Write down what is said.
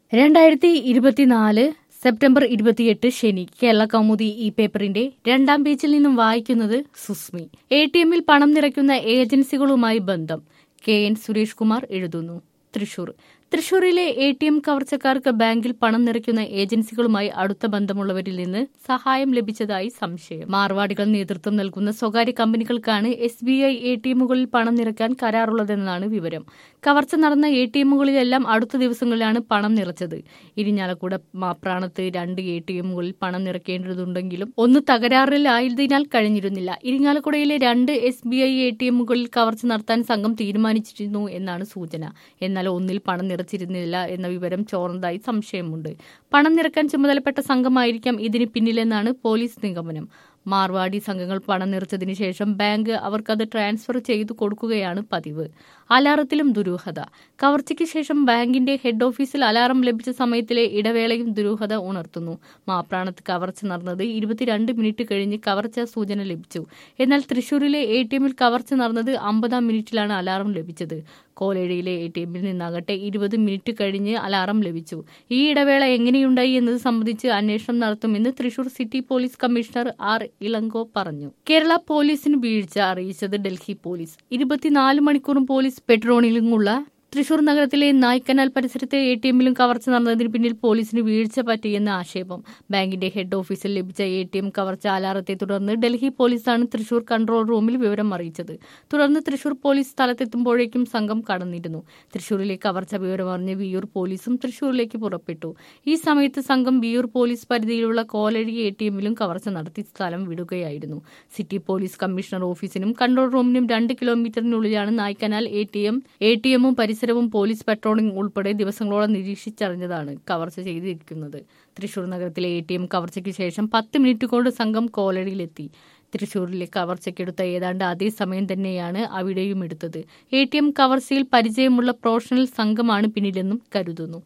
രണ്ടായിരത്തി ഇരുപത്തിനാല് സെപ്റ്റംബർ ഇരുപത്തിയെട്ട് ശനി കേരള കൗമുദി ഈ പേപ്പറിന്റെ രണ്ടാം പേജിൽ നിന്നും വായിക്കുന്നത് സുസ്മി എ ടി എമ്മിൽ പണം നിറയ്ക്കുന്ന ഏജൻസികളുമായി ബന്ധം കെ എൻ സുരേഷ് കുമാർ എഴുതുന്നു തൃശൂർ തൃശൂരിലെ എ ടി എം കവർച്ചക്കാർക്ക് ബാങ്കിൽ പണം നിറയ്ക്കുന്ന ഏജൻസികളുമായി അടുത്ത ബന്ധമുള്ളവരിൽ നിന്ന് സഹായം ലഭിച്ചതായി സംശയം മാർവാടികൾ നേതൃത്വം നൽകുന്ന സ്വകാര്യ കമ്പനികൾക്കാണ് S B I A T എമ്മുകളിൽ പണം നിറയ്ക്കാൻ കരാറുള്ളതെന്നാണ് വിവരം കവർച്ച നടന്ന എ ടി എമ്മുകളിലെല്ലാം അടുത്ത ദിവസങ്ങളിലാണ് പണം നിറച്ചത് ഇരിഞ്ഞാലക്കുട മാപ്രാണത്ത് രണ്ട് എ ടി എമ്മുകളിൽ പണം നിറയ്ക്കേണ്ടതുണ്ടെങ്കിലും ഒന്ന് തകരാറിലായതിനാൽ കഴിഞ്ഞിരുന്നില്ല ഇരിങ്ങാലക്കുടയിലെ രണ്ട് S B I A T എമ്മുകളിൽ കവർച്ച നടത്താൻ സംഘം തീരുമാനിച്ചിരുന്നു എന്നാണ് സൂചന എന്നാൽ ഒന്നിൽ പണം നിറച്ചിരുന്നില്ല എന്ന വിവരം ചോർന്നതായി സംശയമുണ്ട് പണം നിറക്കാൻ ചുമതലപ്പെട്ട സംഘമായിരിക്കാം ഇതിന് പിന്നിലെന്നാണ് പോലീസ് നിഗമനം മാർവാടി സംഘങ്ങൾ പണം നിറച്ചതിനു ശേഷം ബാങ്ക് അവർക്കത് ട്രാൻസ്ഫർ ചെയ്തു കൊടുക്കുകയാണ് പതിവ് അലാറത്തിലും ദുരൂഹത കവർച്ചയ്ക്ക് ശേഷം ബാങ്കിന്റെ ഹെഡ് ഓഫീസിൽ അലാറം ലഭിച്ച സമയത്തിലെ ഇടവേളയും ദുരൂഹത ഉണർത്തുന്നു മാപ്രാണത്ത് കവർച്ച നടന്നത് ഇരുപത്തിരണ്ട് മിനിറ്റ് കഴിഞ്ഞ് കവർച്ച സൂചന ലഭിച്ചു എന്നാൽ തൃശൂരിലെ എ ടി എമ്മിൽ കവർച്ച നടന്നത് അമ്പതാം മിനിറ്റിലാണ് അലാറം ലഭിച്ചത് കോലേഴിയിലെ എ ടി എമ്മിൽ നിന്നാകട്ടെ ഇരുപത് മിനിറ്റ് കഴിഞ്ഞ് അലാറം ലഭിച്ചു ഈ ഇടവേള എങ്ങനെയുണ്ടായി എന്നത് സംബന്ധിച്ച് അന്വേഷണം നടത്തുമെന്ന് Thrissur city police commissioner R Ilango പറഞ്ഞു കേരള പോലീസിന് വീഴ്ച അറിയിച്ചത് ഡൽഹി പോലീസ് ഇരുപത്തിനാല് മണിക്കൂറും പോലീസ് പെട്രോളിംഗുള്ള തൃശൂർ നഗരത്തിലെ നായ്ക്കനാൽ പരിസരത്തെ എ ടി എമ്മിലും കവർച്ച നടന്നതിന് പിന്നിൽ പോലീസിന് വീഴ്ച പറ്റിയെന്ന ആക്ഷേപം ബാങ്കിന്റെ ഹെഡ് ഓഫീസിൽ ലഭിച്ച എ ടി എം കവർച്ച അലാറത്തെ തുടർന്ന് ഡൽഹി പോലീസാണ് തൃശൂർ കൺട്രോൾ റൂമിൽ വിവരം അറിയിച്ചത് തുടർന്ന് തൃശൂർ പോലീസ് സ്ഥലത്തെത്തുമ്പോഴേക്കും സംഘം കടന്നിരുന്നു തൃശൂരിലെ കവർച്ച വിവരമറിഞ്ഞ് വിയൂർ പോലീസും തൃശൂരിലേക്ക് പുറപ്പെട്ടു ഈ സമയത്ത് സംഘം വിയൂർ പോലീസ് പരിധിയിലുള്ള കോലഴി എ ടി എമ്മിലും കവർച്ച നടത്തി സ്ഥലം വിടുകയായിരുന്നു സിറ്റി പോലീസ് കമ്മീഷണർ ഓഫീസിനും കൺട്രോൾ റൂമിനും രണ്ട് കിലോമീറ്ററിനുള്ളിലാണ് നായ്ക്കനാൽ A T M A T എമ്മും പരിസരവും പോലീസ് പെട്രോളിംഗ് ഉൾപ്പെടെ ദിവസങ്ങളോളം നിരീക്ഷിച്ചറിഞ്ഞതാണ് കവർച്ച ചെയ്തിരിക്കുന്നത് തൃശൂർ നഗരത്തിലെ എ ടി എം കവർച്ചയ്ക്ക് ശേഷം പത്ത് മിനിറ്റ് കൊണ്ട് സംഘം കോലടിയിലെത്തി തൃശൂരിലെ കവർച്ചയ്ക്കെടുത്ത ഏതാണ്ട് അതേ സമയം തന്നെയാണ് അവിടെയും എടുത്തത് എ ടി എം കവർച്ചയിൽ പരിചയമുള്ള പ്രൊഫഷണൽ സംഘമാണ് പിന്നിലെന്നും കരുതുന്നു